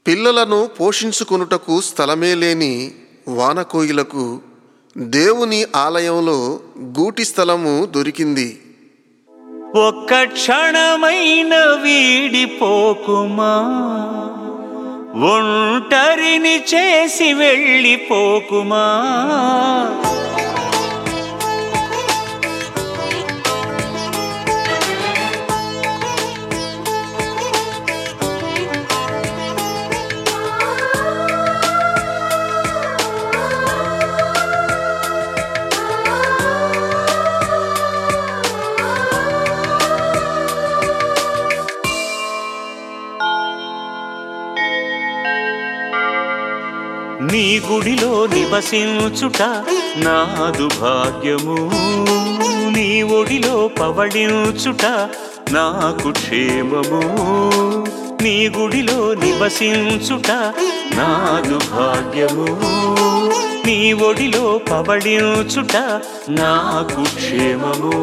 పిల్లలను పోషించుకొనుటకు స్థలమే లేని వానకోయిలకు దేవుని ఆలయంలో గూటి స్థలము దొరికింది ఒక్క క్షణమైన వీడిపోకుమా ఒంటరిని చేసి వెళ్ళిపోకుమా నీ గుడిలో నివసించుట నాదు భాగ్యము నీ ఒడిలో పవడించుట నాకు క్షేమము నీ గుడిలో నివసించుట నాదు భాగ్యము నీ ఒడిలో పవడించుట నాకు క్షేమము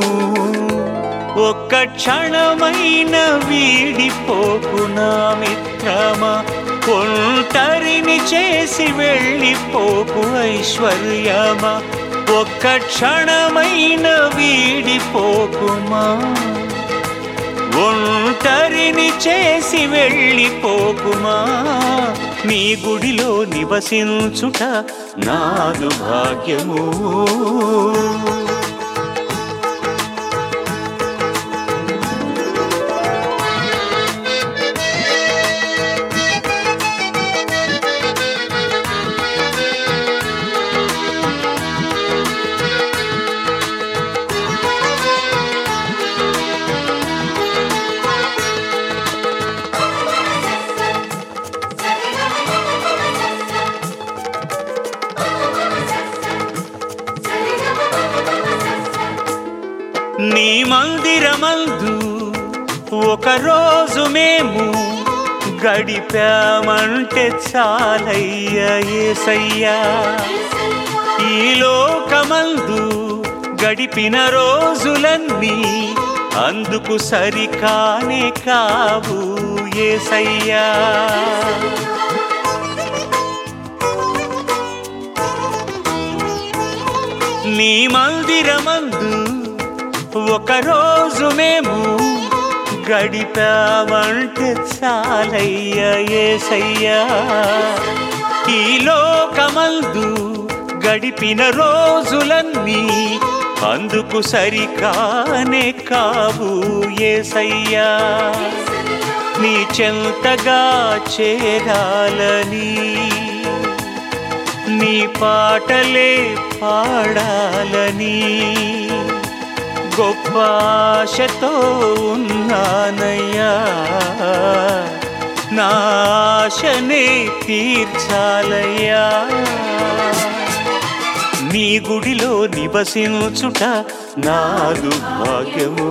ఒక్క క్షణమైన వీడిపోకు నా మిత్రమా ఒంటరిని చేసి వెళ్ళిపోకు ఐశ్వర్యమా ఒక్క క్షణమైన వీడిపోకుమా ఒంటరిని చేసి వెళ్ళిపోకుమా నీ గుడిలో నివసించుట నాదు భాగ్యము నీ మందిరమందు ఒక రోజు మేము గడిపామంటే చాలయ్యా ఏసయ్యా ఈ లోకమందు గడిపిన రోజులన్నీ అందుకు సరికానే కావు ఏసయ్యా నీ మందిరమందు ఒక రోజు మేము గడిపామంటే చాలయ్యా ఏసయ్యా ఈ లోకమందు గడిపిన రోజులన్నీ అందుకు సరికానే కావు ఏసయ్యా నీ చెంతగా చేరాలని నీ పాటలే పాడాలని గొప్ప ఆశతో ఉన్నానయ్యా నా ఆశనే తీర్చాలయ్యా నీ గుడిలో నివసించుట నాదు భాగ్యము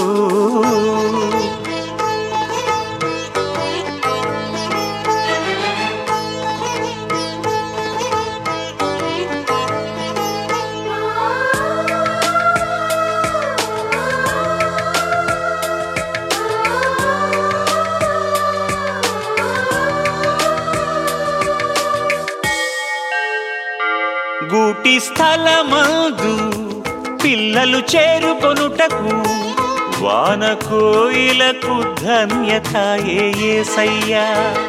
గూటి స్థలమందు పిల్లలు చేరుకొనుటకు వాన కోయిలకు ధన్యత ఏసయ్యా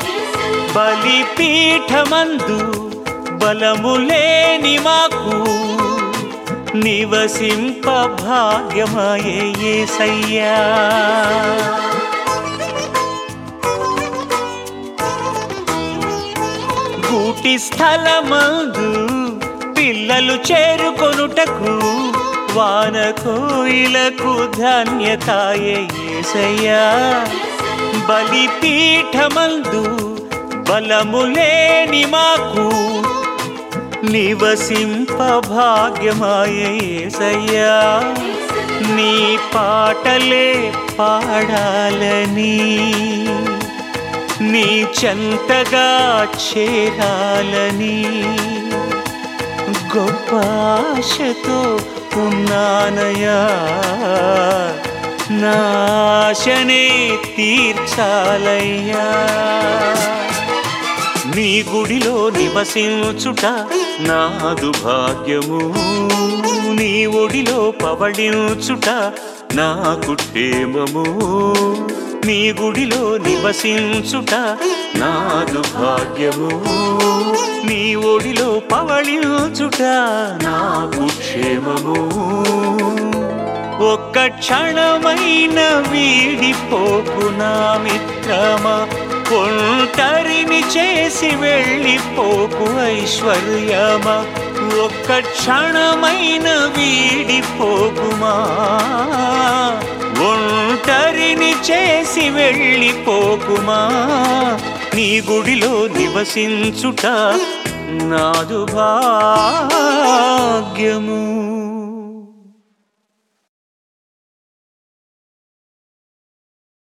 బలిపీఠమందు బలము లేని మాకు నివసింప భాగ్యమాయే ఏసయ్యా గూటి స్థలమందు పిల్లలు చేరుకొనుటకు వాన కోయిలకు ధన్యతాయే ఏసయ్యా బలిపీఠమందు బలము లేని మాకు నివసింప భాగ్యమాయే ఏసయ్యా నీ పాటలే పాడాలని నీ చెంతగా చేరాలని గొప్ప ఆశతో ఉన్నానయా నాశనే తీర్చాలయ్యా నీ గుడిలో నివసించుట నాదు భాగ్యము నీ ఒడిలో పవళించుట నాకు క్షేమము నీ గుడిలో నివసించుట నాదు భాగ్యము నీ ఒడిలో పవళించుట నాకు క్షేమము ఒక్క క్షణమైన వీడిపోకు నా మిత్రమా ఒంటరిని చేసి వెళ్ళిపోకు ఐశ్వర్యమా ఒక్క క్షణమైన వీడిపోకుమా ఒంటరిని చేసి వెళ్ళిపోకుమా నీ గుడిలో నివసించుట నాదు భాగ్యము